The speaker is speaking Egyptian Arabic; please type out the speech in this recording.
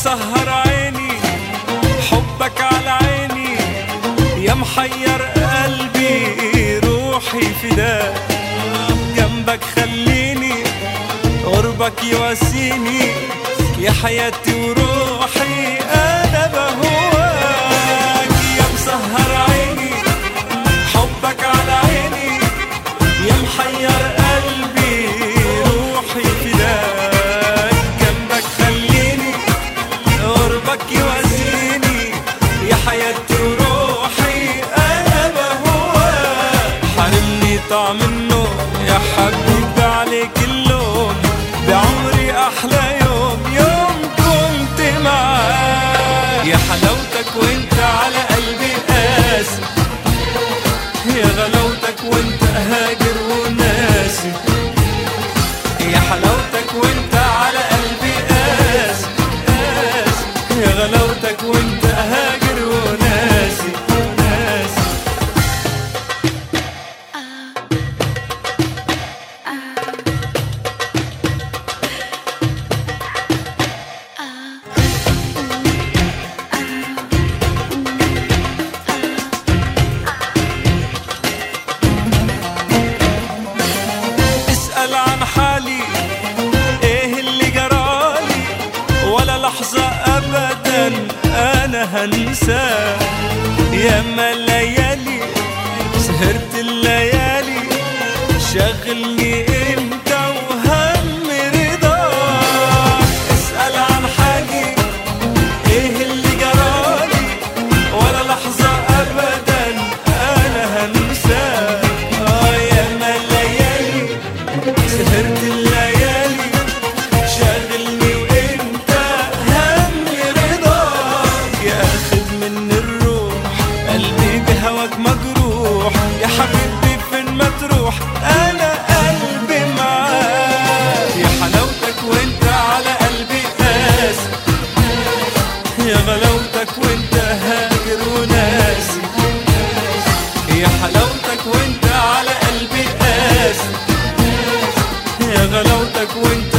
مسهر عيني حبك على عيني يا محير قلبي روحي فداك جنبك خليني قربك يواسيني يا حياتي وروحي انا بهواك يا مسهر عيني حبك على عيني يا محير قلبي روحي فداك جنبك خليني قربك يواسيني يا حياتي وروحي انا بهواك حرمني طعم النوم يا حبيبي عليك اللوم بعمري احلى يوم يوم كنت معاك يا حلاوتك وانت على قلبي قاسي يا غلاوتك وانت هاجر وناسي يا حلاوتك وانت على قلبي قاسي قاسي يا غلاوتك وانت هاجر وناسي وناسي اسأل عن حالي ايه اللي جرالي ولا لحظة ابدا انا هنساه ياما الليالي سهرت الليالي شغلني انت وهم رضاك اسأل عن حالي ايه اللي جرالي ولا لحظة ابدا انا هنساه اه ياما الليالي سهرت الليالي شاغلني وانت هم رضاك يا اخذ من الروح قلبي بهواك مجروح يا حبيبي فين ما تروح انا قلبي معاك يا حلاوتك وانت على قلبي قاسي يا غلاوتك وانت هاجر وناسي يا حلاوتك وانت على قلبي قاسي يا غلاوتك وانت